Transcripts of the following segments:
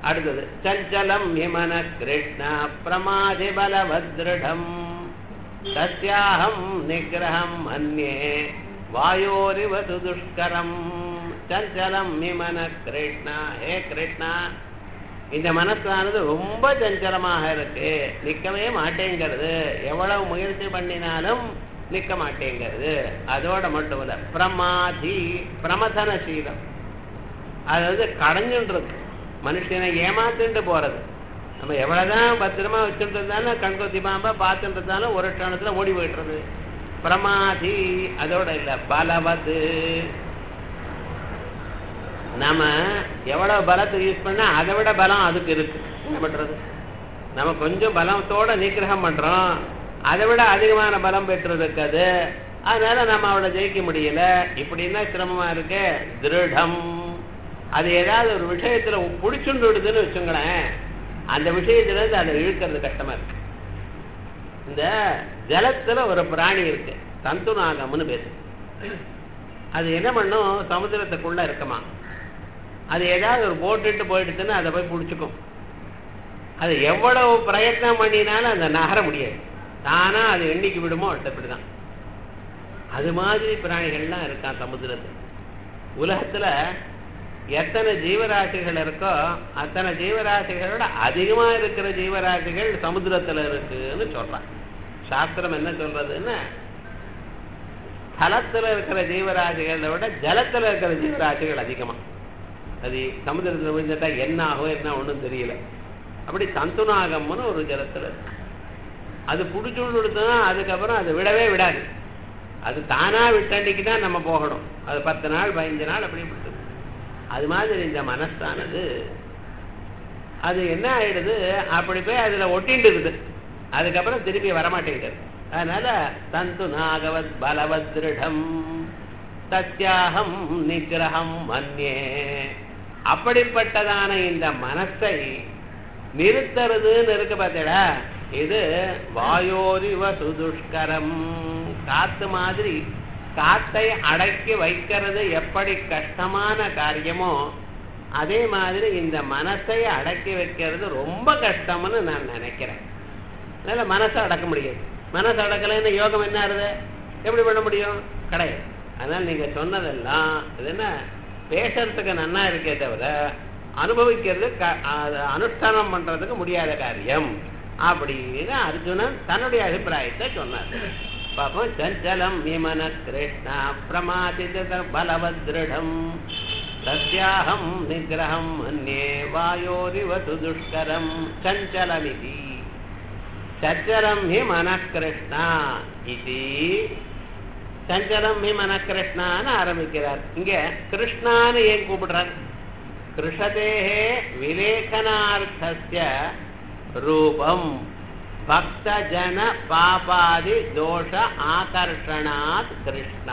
அடுத்தது சஞ்சலம் விமன கிருஷ்ண பிரமாதி பலவத்ருடம் தஸ்யாஹம் நிகிரகம் மன்யே வாயோரிவ சுதுஷ்கரம் சஞ்சலம் விமன கிருஷ்ணா ஹே கிருஷ்ணா இந்த மனசானது ரொம்ப சஞ்சலமாக இருக்கு நிக்கவே மாட்டேங்கிறது எவ்வளவு முயற்சி பண்ணினாலும் நிக்க மாட்டேங்கிறது அதோட மட்டும் இல்ல பிரமாதி பிரமதனசீலம் அது வந்து கடைஞ்சுன்றது மனுஷனை ஏமாத்துட்டு போறது நம்ம எவ்வளவுதான் பத்திரமா வச்சுட்டு இருந்தாலும் கண்கொத்தி பாம்பா பார்த்துட்டு இருந்தாலும் ஒரு க்ஷணத்துல ஓடி போயிட்டுறது பிரமாதி அதோட இல்ல பலவது நம்ம எவ்வளவு பலத்தை யூஸ் பண்ணா அதை விட பலம் அதுக்கு இருக்கு என்ன பண்றது நம்ம கொஞ்சம் பலத்தோட நிகிரகம் பண்றோம் அதை விட அதிகமான பலம் பெற்றதுக்கு அது அதனால நம்ம அவளை ஜெயிக்க முடியல இப்படின்னா சிரமமா இருக்கு திருடம் அது ஏதாவது ஒரு விஷயத்துல புடிச்சுண்டு விடுதுன்னு வச்சுங்களேன் அந்த விஷயத்துல இருந்து அதை இழுக்கிறது கஷ்டமா இருக்கு இந்த ஜலத்துல ஒரு பிராணி இருக்கு தந்துநாகம்னு பேரு அது என்ன பண்ணும் சமுத்திரத்துக்குள்ள இருக்குமா அது ஏதாவது ஒரு போட்டுட்டு போயிடுச்சுன்னா அதை போய் பிடிச்சிக்கும் அது எவ்வளவு பிரயத்னம் பண்ணினாலும் அந்த நகர முடியாது தானா அது எண்ணிக்கு விடுமோ அப்படிதான் அது மாதிரி பிராணிகள்லாம் இருக்கான் சமுத்திரத்தில் உலகத்துல எத்தனை ஜீவராசிகள் இருக்கோ அத்தனை ஜீவராசிகளோட அதிகமா இருக்கிற ஜீவராசிகள் சமுத்திரத்துல இருக்குன்னு சொல்றான் சாஸ்திரம் என்ன சொல்றதுன்னா ஸ்தலத்துல இருக்கிற ஜீவராசிகளை விட ஜலத்துல இருக்கிற ஜீவராசிகள் அதிகமா அது சமுதிரத்தில் விழுந்துட்டா என்ன ஆகும் என்ன ஒன்றும் தெரியல அப்படி தந்துநாகம்னு ஒரு ஜலத்துல இருக்கு அது பிடிச்சு கொடுத்தா அதுக்கப்புறம் அது விடவே விடாது அது தானா விட்டண்டிக்கு தான் நம்ம போகணும் அது பத்து நாள் பதினஞ்சு நாள் அப்படி விட்டு அது மாதிரி இந்த மனசானது அது என்ன ஆயிடுது அப்படி போய் அதுல ஒட்டிட்டு இருக்குது அதுக்கப்புறம் திருப்பி வரமாட்டேங்குது அதனால தந்து நாகவத் பலவத் திருடம் சத்தியாகம் நிகிரகம் மன்யே அப்படிப்பட்டதான இந்த மனசை நிறுத்துறதுன்னு இருக்கு பார்த்தடா இது வாயோரிவ சுதுஷ்கரம் காத்து மாதிரி காத்தை அடக்கி வைக்கிறது எப்படி கஷ்டமான காரியமோ அதே மாதிரி இந்த மனசை அடக்கி வைக்கிறது ரொம்ப கஷ்டம்னு நான் நினைக்கிறேன் அதனால மனசை அடக்க முடியாது மனசை அடக்கலைன்னு யோகம் என்ன ஆறுது எப்படி பண்ண முடியும் கிடையாது அதனால நீங்க சொன்னதெல்லாம் இது என்ன பேசுறதுக்கு நன்னா இருக்கே தவிர அனுபவிக்கிறது அனுஷ்டானம் பண்றதுக்கு முடியாத காரியம் அப்படின்னு அர்ஜுனன் தன்னுடைய அபிப்பிராயத்தை சொன்னார் பாப்போம் சஞ்சலம் விமன கிருஷ்ணா பிரமாதித பலவத்ருடம் தஸ்யாஹம் நிகிரகம் மன்யே வாயோரிவ சுதுஷ்கரம் சஞ்சலமிதி சஞ்சலம் ஹி மன கிருஷ்ணா இது சஞ்சலம் ஹி மன கிருஷ்ணான்னு ஆரம்பிக்கிறார் இங்க கிருஷ்ணான்னு ஏன் கூப்பிடுறார் கிருஷதேஹே விலேகனார்த்தஸ்ய ரூபம் பக்த ஜன பாபாதி தோஷ ஆகர்ஷணாத் கிருஷ்ணா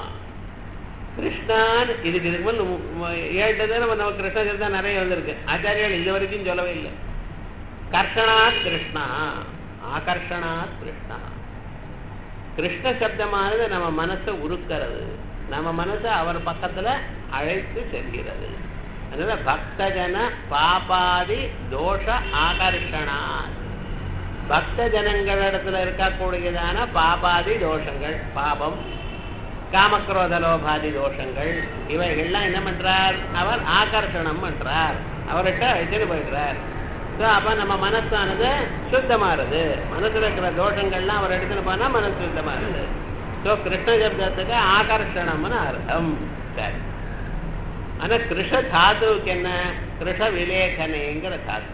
கிருஷ்ணான் இதுக்கு இதுக்கு முன் ஏழு தடவை நம்ம கிருஷ்ணன் தான் நிறைய வந்திருக்கு ஆச்சாரியால் இது வரைக்கும் சொல்லவே இல்லை கர்ஷணாத் கிருஷ்ணா ஆகர்ஷணாத் கிருஷ்ணா கிருஷ்ண சப்தமானது நம்ம மனசை உருக்கிறது நம்ம மனசை அவர் பக்கத்துல அழைத்து செல்கிறது அதனால பக்தஜன பாபாதி தோஷ ஆகர்ஷணா பக்த ஜனங்களிடத்துல இருக்கக்கூடியதான பாபாதி தோஷங்கள் பாபம் காமக்ரோத லோபாதி தோஷங்கள் இவைகள்லாம் என்ன பண்றார் அவர் ஆகர்ஷணம் பண்றார் அவர்கிட்ட அழைச்சிட்டு போயிடுறார் ஸோ அப்ப நம்ம மனசானது சுத்தமாறுது மனசுல இருக்கிற தோஷங்கள்லாம் அவர் எடுத்துட்டு போனா மனசு சுத்தமாறுது ஸோ கிருஷ்ண சப்தத்துக்கு ஆகர்ஷணம்னு அர்த்தம் சரி ஆனா கிருஷ தாத்துவுக்கு என்ன கிருஷ விலேகனைங்கிற தாத்து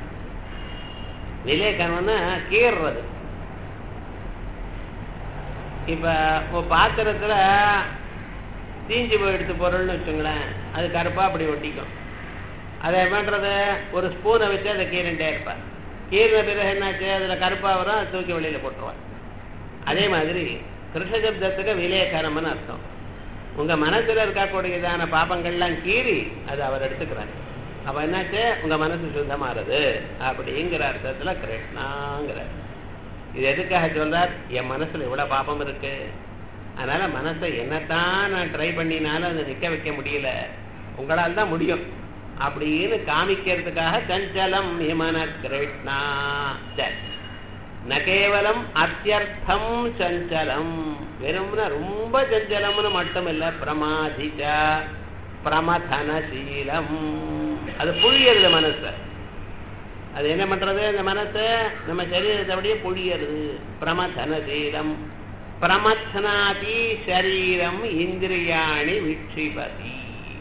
விலேகனம்னா கீறுறது இப்ப ஒரு பாத்திரத்துல தீஞ்சு போயிடுத்து பொருள்னு வச்சுங்களேன் அது கருப்பா அப்படி ஒட்டிக்கும் அதை பண்றது ஒரு ஸ்பூனை வச்சு அதை கீறிண்டே இருப்பார் கீறின பிறகு என்னாச்சு அதுல கருப்பா வரும் அதை தூக்கி வெளியில போட்டுருவார் அதே மாதிரி கிருஷ்ணசப்தத்துக்கு விலேகரம்னு அர்த்தம் உங்க மனசுல இருக்கக்கூடியதான பாப்பங்கள்லாம் கீறி அது அவர் எடுத்துக்கிறார் அப்ப என்னாச்சு உங்க மனசு சுத்தமாறுது அப்படிங்கிற அர்த்தத்துல கிருஷ்ணாங்கிறார் இது எதுக்காக சொல்றார் என் மனசுல இவ்வளவு பாப்பம் இருக்கு அதனால மனசை என்னத்தான் நான் ட்ரை பண்ணினாலும் அதை நிக்க வைக்க முடியல உங்களால் தான் முடியும் அப்படின்னு காமிக்கிறதுக்காக சஞ்சலம் ஹிமன கிருஷ்ணா சரி ந கேவலம் அத்தியர்த்தம் சஞ்சலம் வெறும்னா ரொம்ப சஞ்சலம்னு மட்டும் இல்ல பிரமாதிச்ச பிரமதனசீலம் அது புழியறது மனச அது என்ன பண்றது அந்த மனசை நம்ம சரீரத்தை அப்படியே புழியறது பிரமதனசீலம் பிரமத்னாதி சரீரம் இந்திரியாணி விட்சிபதி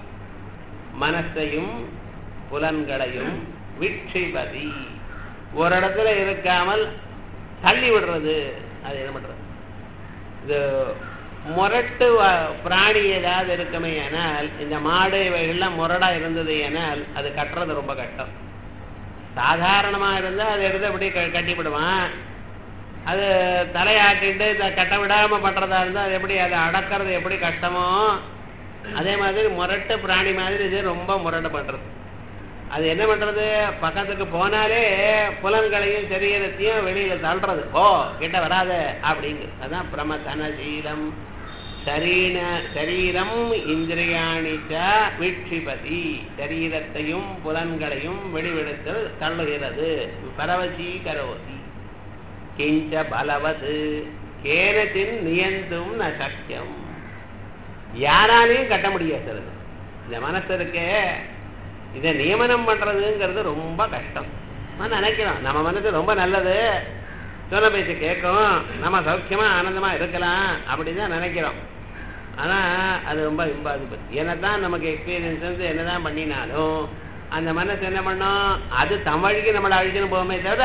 மனசையும் புலன்களையும் விட்சிபதி ஒரு இடத்துல இருக்காமல் தள்ளி விடுறது அது என்ன பண்றது இது முரட்டு வ- பிராணி ஏதாவது இருக்குமே ஆனால் இந்த மாடு இவைகள்லாம் முரடா இருந்தது ஏனால் அது கட்டுறது ரொம்ப கஷ்டம் சாதாரணமா இருந்தா அதை எடுத்து அப்படியே க- கட்டிவிடுவான் அது தலையாட்டிட்டு இதை கட்ட விடாம பண்றதா இருந்தா அது எப்படி அதை அடக்கிறது எப்படி கஷ்டமோ அதே மாதிரி முரட்டு பிராணி மாதிரி இது ரொம்ப முரட்டு பண்றது அது என்ன பண்றது பக்கத்துக்கு போனாலே புலன்களையும் சரீரத்தையும் வெளியில தள்ளுறது ஓ கிட்ட வராத அப்படிங்கிறது அதான் பிரமதனசீலம் சரீன சரீரம் இந்திரியாணிச்ச வீட்சிபதி சரீரத்தையும் புலன்களையும் வெளிவிடுத்து தள்ளுகிறது பரவசி கரோதி கிஞ்ச பலவது கேனத்தின் நியந்தும் ந சக்கியம் யாராலையும் கட்ட முடியாது அது. இந்த மனசு இருக்கே இதை நியமனம் பண்றதுங்கிறது ரொம்ப கஷ்டம் நான் நினைக்கிறோம் நம்ம மனசு ரொம்ப நல்லது சொன்ன பேச்சு கேட்கும் நம்ம சௌக்கியமா ஆனந்தமா இருக்கலாம் அப்படிதான் நினைக்கிறோம் ஆனா அது ரொம்ப இம்பாசிபிள் என்னதான் நமக்கு எக்ஸ்பீரியன்ஸ் வந்து என்னதான் பண்ணினாலும் அந்த மனசு என்ன பண்ணும் அது தமிழுக்கு நம்மளை அழிச்சுன்னு போகுமே தவிர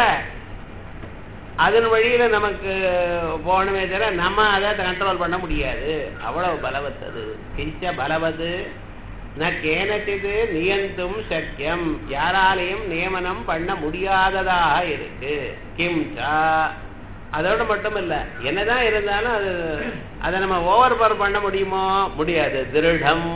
அதன் வழியில நமக்கு போகணுமே தவிர நம்ம அதை கண்ட்ரோல் பண்ண முடியாது அவ்வளவு பலவத்தது கிஞ்ச பலவது ந கேனச்சிது நியந்தும் சக்கியம் யாராலையும் நியமனம் பண்ண முடியாததாக இருக்கு கிம்சா அதோட மட்டும் இல்ல என்னதான் இருந்தாலும் அது அதை நம்ம ஓவர் பவர் பண்ண முடியுமோ முடியாது திருடம்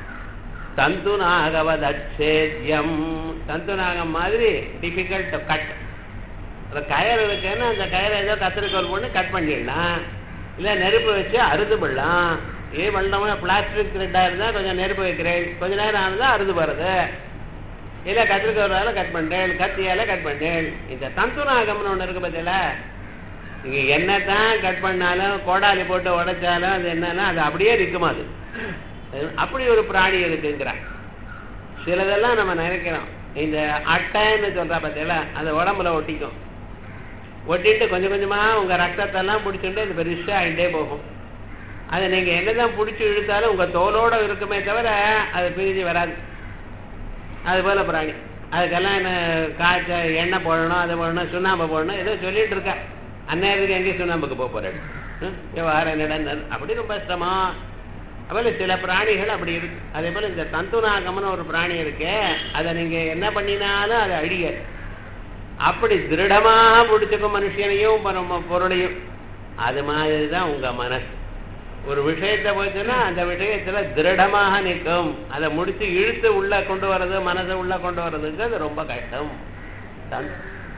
தந்துநாகவதச்சேத்யம் தந்துநாகம் மாதிரி டிஃபிகல்ட் கட் ஒரு கயர் இருக்குன்னு அந்த கயரை ஏதோ கத்திரிக்கோல் போட்டு கட் பண்ணிடலாம் இல்லை நெருப்பு வச்சு அறுது பண்ணலாம் ஏ பண்ணோம்னா பிளாஸ்டிக் த்ரெட்டாக இருந்தால் கொஞ்சம் நெருப்பு வைக்கிறேன் கொஞ்ச நேரம் ஆனதா அறுது போகிறது இல்லை கத்திரிக்கோலால் கட் பண்ணுறேன் கத்தியால் கட் பண்ணேன் இந்த தந்துநாகம்னு ஒன்று இருக்கு பார்த்தீங்களா நீங்கள் என்ன தான் கட் பண்ணாலும் கோடாலி போட்டு உடைச்சாலும் அது என்னன்னா அது அப்படியே நிற்குமா அது அப்படி ஒரு பிராணி இருக்குங்கிறான் சிலதெல்லாம் நம்ம நினைக்கிறோம் இந்த அட்டைன்னு சொல்றா பார்த்தீங்களா அந்த உடம்புல ஒட்டிக்கும் ஒட்டிட்டு கொஞ்சம் கொஞ்சமா உங்க ரத்தத்தெல்லாம் பிடிச்சிட்டு அது பெருசா ஆகிட்டே போகும் அதை நீங்க என்னதான் பிடிச்சி இழுத்தாலும் உங்க தோலோட இருக்குமே தவிர அது பிரிஞ்சு வராது அது போல பிராணி அதுக்கெல்லாம் என்ன காய்ச்ச எண்ணெய் போடணும் அது போடணும் சுண்ணாம்பு போடணும் ஏதோ சொல்லிட்டு இருக்கா அந்நேரத்துக்கு எங்கேயும் சுண்ணாம்புக்கு போக போறேன் விவகாரம் என்னடா அப்படி ரொம்ப சிரமம் அதுபோல சில பிராணிகள் அப்படி இருக்கு அதே போல இந்த தந்துநாகம்னு ஒரு பிராணி இருக்கு அதை நீங்க என்ன பண்ணினாலும் அது அழியாது அப்படி திருடமாக பிடிச்சிக்கும் மனுஷனையும் பரம பொருளையும் அது மாதிரி தான் உங்க மனசு ஒரு விஷயத்தை போச்சுன்னா அந்த விஷயத்துல திருடமாக நிற்கும் அதை முடிச்சு இழுத்து உள்ள கொண்டு வர்றது மனசை உள்ள கொண்டு வர்றதுக்கு அது ரொம்ப கஷ்டம் தன்-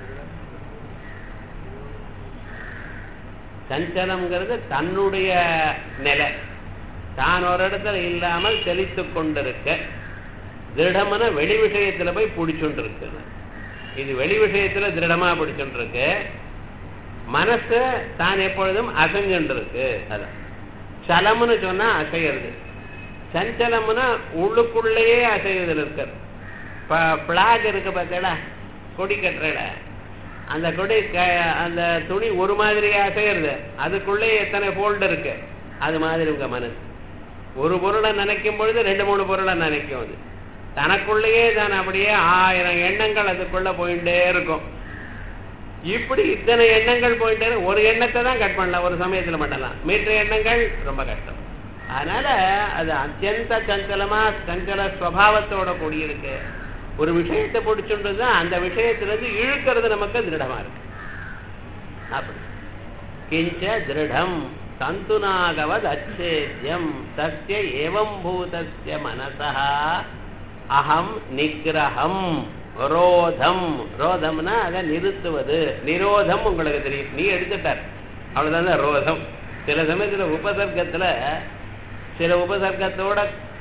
சஞ்சலம்ங்கிறது தன்னுடைய நிலை தான் ஒரு இடத்துல இல்லாமல் செழித்து கொண்டிருக்க திருடமான வெளி விஷயத்துல போய் பிடிச்சுட்டு இருக்கு இது வெளி விஷயத்துல திருடமா பிடிச்சுட்டு இருக்கு மனசு தான் எப்பொழுதும் அசைஞ்சுட்டு இருக்கு அதான் சலம்னு சொன்னா அசைகிறது சஞ்சலம்னா உள்ளுக்குள்ளேயே அசையுதல் இருக்கிறது பிளாக் இருக்கு பார்த்தீங்களா கொடி கட்டுறல அந்த கொடி க- அந்த துணி ஒரு மாதிரியே அசைகிறது அதுக்குள்ளே எத்தனை ஃபோல்டு இருக்கு அது மாதிரி உங்க மனசு ஒரு பொருளை நினைக்கும் பொழுது ரெண்டு மூணு பொருளை நினைக்கும் அது தனக்குள்ளேயே தான் அப்படியே ஆயிரம் எண்ணங்கள் அதுக்குள்ள போயிட்டே இருக்கும் இப்படி இத்தனை எண்ணங்கள் போயிட்டே இருக்கு. ஒரு எண்ணத்தை தான் கட் பண்ணலாம் ஒரு சமயத்துல பண்ணலாம் மீற்ற எண்ணங்கள் ரொம்ப கஷ்டம் அதனால அது அத்தியந்த சஞ்சலமா சஞ்சல ஸ்வபாவத்தோட கூடியிருக்கு ஒரு விஷயத்தை பிடிச்சுட்டு தான் அந்த விஷயத்திலிருந்து இழுக்கிறது நமக்கு திருடமா இருக்கு அப்படி கிஞ்ச திருடம் தந்துநாகவத் அச்சேத்யம் தஸ்ய ஏவம் பூதஸ்ய மனசா அகம் நிகிரகம் ரோதம் ரோதம்னா அதை நிறுத்துவது நிரோதம் உங்களுக்கு தெரியும் நீ எடுத்துட்டார் அவ்வளவுதான் ரோதம் சில சமயத்துல உபசர்க்கத்துல சில உபசர்க்கத்தோட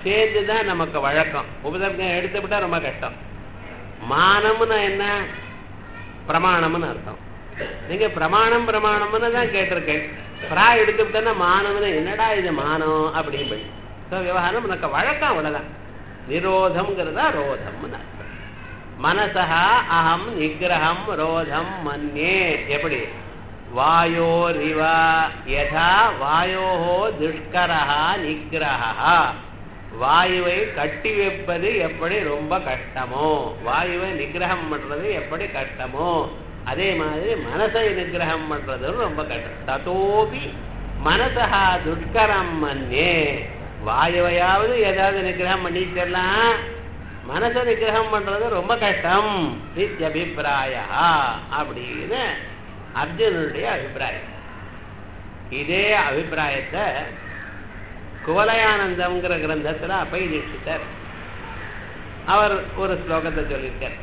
சேர்ந்து தான் நமக்கு வழக்கம் உபசர்க்கம் எடுத்து விட்டா ரொம்ப கஷ்டம் மானம்னு என்ன பிரமாணம்னு அர்த்தம் நீங்க பிரமாணம் பிரமாணம்னு தான் கேட்டிருக்கேன் பிரா எடுத்து விட்டா மானம்னு என்னடா இது மானம் அப்படின்னு ஸோ விவகாரம் உனக்கு வழக்கம் அவ்வளவுதான் நிரோதம்ங்கிறதா ரோதம்னு அர்த்தம் மனசா அகம் நிகிரகம் ரோதம் மன்யே எப்படி வாயோரிவா யதா வாயோ துஷ்கரஹா நிகிரஹா வாயுவை கட்டி வைப்பது எப்படி ரொம்ப கஷ்டமோ வாயுவை நிகிரகம் பண்றது எப்படி கஷ்டமோ அதே மாதிரி மனசை நிகிரகம் பண்றது ரொம்ப கஷ்டம் ததோபி மனசா துஷ்கரம் மன்னே வாயுவையாவது ஏதாவது நிகிரகம் பண்ணிச்சிடலாம் மனசை நிகிரகம் பண்றது ரொம்ப கஷ்டம் நித்தியபிப்பிராய அப்படின்னு அர்ஜுனனுடைய அபிப்பிராயம் இதே அபிப்பிராயத்தை குவலயானந்தம்ங்கிற கிரந்தத்துல அப்பை தீட்சித்தார் அவர் ஒரு ஸ்லோகத்தை சொல்லியிருக்கார்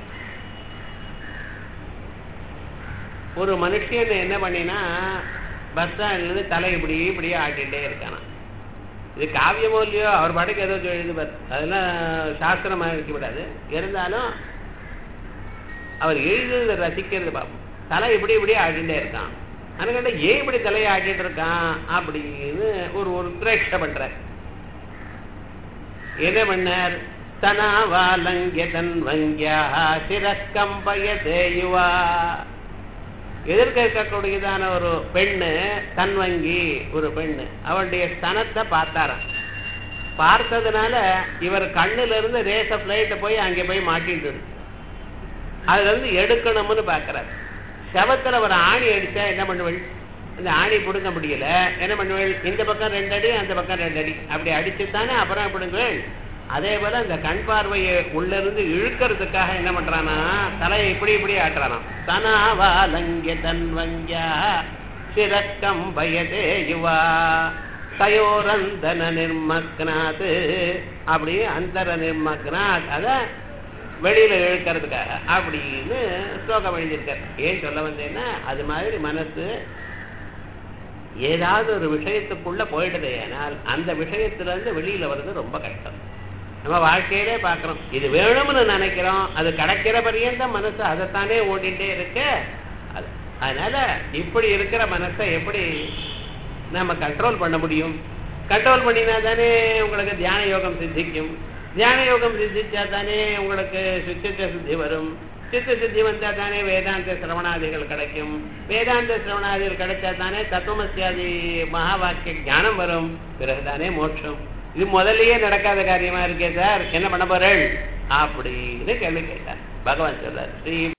ஒரு மனுஷன் என்ன பண்ணினா பஸ் ஸ்டாண்ட்லேருந்து தலை இப்படி இப்படியே ஆட்டிகிட்டே இருக்கானா இது காவியமோ இல்லையோ அவர் பாட்டுக்கு ஏதோ எழுதுவார் அதெல்லாம் சாஸ்திரமாக இருக்க விடாது இருந்தாலும் அவர் எழுதுறத ரசிக்கிறது பார்ப்போம் தலை இப்படி இப்படி ஆடிட்டே இருக்கான் அதுக்கிட்ட ஏன் இப்படி தலையை ஆட்டிட்டு இருக்கான் அப்படின்னு ஒரு ஒரு பிரேட்சை பண்றார் என்ன பண்ணார் தனாவாலங்கிய தன் வங்கியா சிரக்கம்பயதே யுவா எதிர்க்க இருக்கக்கூடியதான ஒரு பெண்ணு தன்வங்கி ஒரு பெண்ணு அவளுடைய ஸ்தனத்தை பார்த்தாராம் பார்த்ததுனால இவர் கண்ணுல இருந்து ரேச பிளைட்ட போய் அங்கே போய் மாட்டிட்டு அதுல இருந்து எடுக்கணும்னு பாக்குறாரு செவத்துல ஒரு ஆணி அடிச்சா என்ன பண்ணுவள் இந்த ஆணி பிடுங்க முடியல என்ன பண்ணுவள் இந்த பக்கம் ரெண்டு அடி அந்த பக்கம் ரெண்டு அடி அப்படி அடிச்சு தானே அப்புறம் பிடுங்குவள் அதே போல இந்த கண் பார்வையை உள்ள இருந்து இழுக்கிறதுக்காக என்ன பண்றானா தலையை இப்படி இப்படி ஆட்டுறானா தனாவாலங்கிய தன்வங்கியா சிரக்கம் பயதே யுவா தயோரந்தன நிர்மக்னாத் அப்படி அந்தர நிர்மக்னாத் அத வெளியில இழுக்கிறதுக்காக அப்படின்னு ஸ்லோகம் எழுதியிருக்காரு ஏன் சொல்ல வந்தேன்னா அது மாதிரி மனசு ஏதாவது ஒரு விஷயத்துக்குள்ள போயிடுது ஏனால் அந்த விஷயத்துல இருந்து வெளியில வர்றது ரொம்ப கஷ்டம் நம்ம வாழ்க்கையிலே பார்க்கிறோம் இது வேணும்னு நினைக்கிறோம் அது கிடைக்கிற பரியந்தம் மனசு அதைத்தானே ஓடிட்டே இருக்கு அது அதனால இப்படி இருக்கிற மனசை எப்படி நம்ம கண்ட்ரோல் பண்ண முடியும் கண்ட்ரோல் பண்ணினா தானே உங்களுக்கு தியான யோகம் சித்திக்கும் தியான யோகம் சித்திச்சா தானே உங்களுக்கு சுச்சித்த சித்தி வரும் சித்த சித்தி வந்தா தானே வேதாந்த சிரவணாதிகள் கிடைக்கும் வேதாந்த சிரவணாதிகள் கிடைச்சா தானே தத்துவமசியாதி மகா வாக்கிய ஞானம் வரும் பிறகுதானே மோட்சம் இது முதல்லயே நடக்காத காரியமா இருக்கே சார் என்ன பண்ண போறேள் அப்படின்னு கேள்வி கேட்டார் பகவான் சொல்றார் ஸ்ரீ